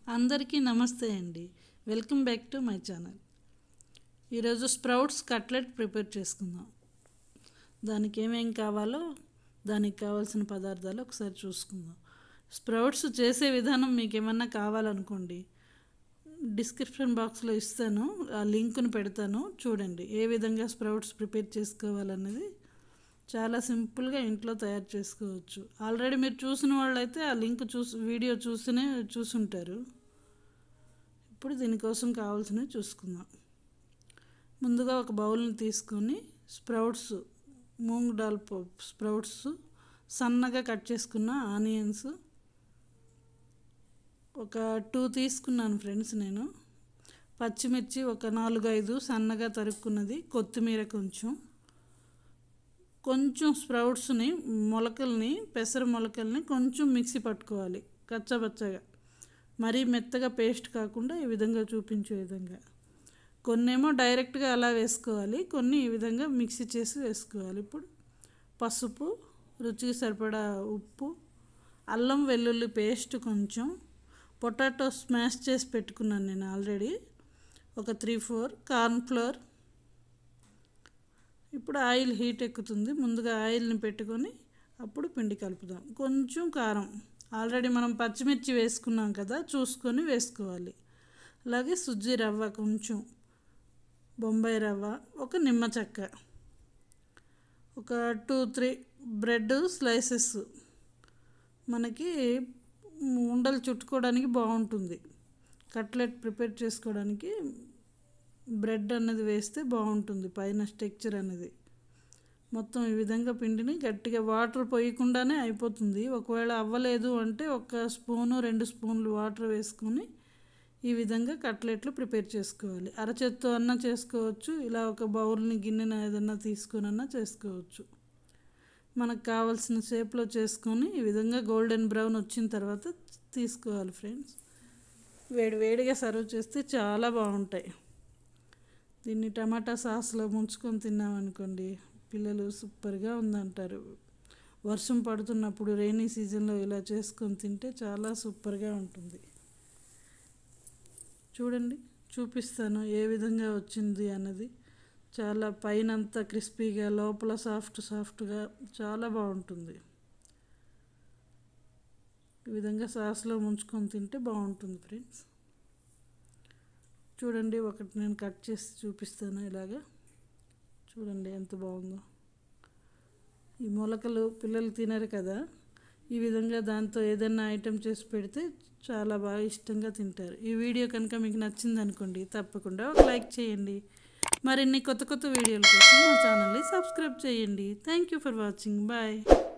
అందరికీ నమస్తే అండి welcome back to my channel ఈరోజు స్ప్రౌట్స్ కట్లెట్ ప్రిపేర్ చేసుకుందాం దానికి ఏమేం కావాలో దానికి కావాల్సిన పదార్థాలు ఒకసారి చూసుకుందాం స్ప్రౌట్స్ చేసే విధానం మీకు ఏమన్నా కావాలనుకోండి డిస్క్రిప్షన్ బాక్స్లో ఇస్తాను ఆ లింక్ను పెడతాను చూడండి ఏ విధంగా స్ప్రౌట్స్ ప్రిపేర్ చేసుకోవాలన్నది చాలా సింపుల్గా ఇంట్లో తయారు చేసుకోవచ్చు ఆల్రెడీ మీరు చూసిన వాళ్ళైతే ఆ లింక్ చూసి వీడియో చూసినే చూసుంటారు ఇప్పుడు దీనికోసం కావాల్సినవి చూసుకుందాం ముందుగా ఒక బౌల్ని తీసుకొని స్ప్రౌట్స్ మూంగ్ దాల్ స్ప్రౌట్స్ సన్నగా కట్ చేసుకున్న ఆనియన్స్ ఒక టూ తీసుకున్నాను ఫ్రెండ్స్ నేను పచ్చిమిర్చి ఒక నాలుగు ఐదు సన్నగా తరుక్కున్నది కొత్తిమీర కొంచెం కొంచెం స్ప్రౌట్స్ని మొలకల్ని పెసర మొలకల్ని కొంచెం మిక్సీ పట్టుకోవాలి కచ్చబచ్చగా మరీ మెత్తగా పేస్ట్ కాకుండా ఈ విధంగా చూపించే విధంగా కొన్నేమో డైరెక్ట్గా అలా వేసుకోవాలి కొన్ని ఈ విధంగా మిక్సీ చేసి వేసుకోవాలి ఇప్పుడు పసుపు రుచికి సరిపడా ఉప్పు అల్లం వెల్లుల్లి పేస్ట్ కొంచెం పొటాటో స్మాష్ చేసి పెట్టుకున్నాను నేను ఆల్రెడీ ఒక త్రీ ఫోర్ కార్న్ఫ్లోర్ ఇప్పుడు ఆయిల్ హీట్ ఎక్కుతుంది ముందుగా ఆయిల్ని పెట్టుకొని అప్పుడు పిండి కలుపుదాం కొంచెం కారం ఆల్రెడీ మనం పచ్చిమిర్చి వేసుకున్నాం కదా చూసుకొని వేసుకోవాలి అలాగే సుజ్జి రవ్వ కొంచెం బొంబాయి రవ్వ ఒక నిమ్మ చెక్క ఒక టూ త్రీ బ్రెడ్ స్లైసెస్ మనకి ఉండలు చుట్టుకోవడానికి బాగుంటుంది కట్లెట్ ప్రిపేర్ చేసుకోవడానికి బ్రెడ్ అన్నది వేస్తే బాగుంటుంది పైన స్ట్రక్చర్ అనేది మొత్తం ఈ విధంగా పిండిని గట్టిగా వాటర్ పోయకుండానే అయిపోతుంది ఒకవేళ అవ్వలేదు అంటే ఒక స్పూను రెండు స్పూన్లు వాటర్ వేసుకొని ఈ విధంగా కట్లెట్లు ప్రిపేర్ చేసుకోవాలి అరచేత్తో అన్నా చేసుకోవచ్చు ఇలా ఒక బౌల్ని గిన్నెన ఏదన్నా తీసుకొని చేసుకోవచ్చు మనకు కావాల్సిన షేప్లో చేసుకొని ఈ విధంగా గోల్డెన్ బ్రౌన్ వచ్చిన తర్వాత తీసుకోవాలి ఫ్రెండ్స్ వేడి వేడిగా సర్వ్ చేస్తే చాలా బాగుంటాయి దీన్ని టమాటా సాస్లో ముంచుకొని తిన్నామనుకోండి పిల్లలు సూపర్గా ఉందంటారు వర్షం పడుతున్నప్పుడు రైనీ సీజన్లో ఇలా చేసుకొని తింటే చాలా సూపర్గా ఉంటుంది చూడండి చూపిస్తాను ఏ విధంగా వచ్చింది అన్నది చాలా పైన అంతా క్రిస్పీగా లోపల సాఫ్ట్ సాఫ్ట్గా చాలా బాగుంటుంది ఈ విధంగా సాస్లో ముంచుకొని తింటే బాగుంటుంది ఫ్రెండ్స్ చూడండి ఒకటి నేను కట్ చేసి చూపిస్తాను ఇలాగా చూడండి ఎంత బాగుందో ఈ మొలకలు పిల్లలు తినరు కదా ఈ విధంగా దాంతో ఏదైనా ఐటెం చేసి పెడితే చాలా బాగా ఇష్టంగా తింటారు ఈ వీడియో కనుక మీకు నచ్చింది అనుకోండి తప్పకుండా ఒక లైక్ చేయండి మరిన్ని కొత్త కొత్త వీడియోల కోసం మా ఛానల్ని సబ్స్క్రైబ్ చేయండి thank you for watching bye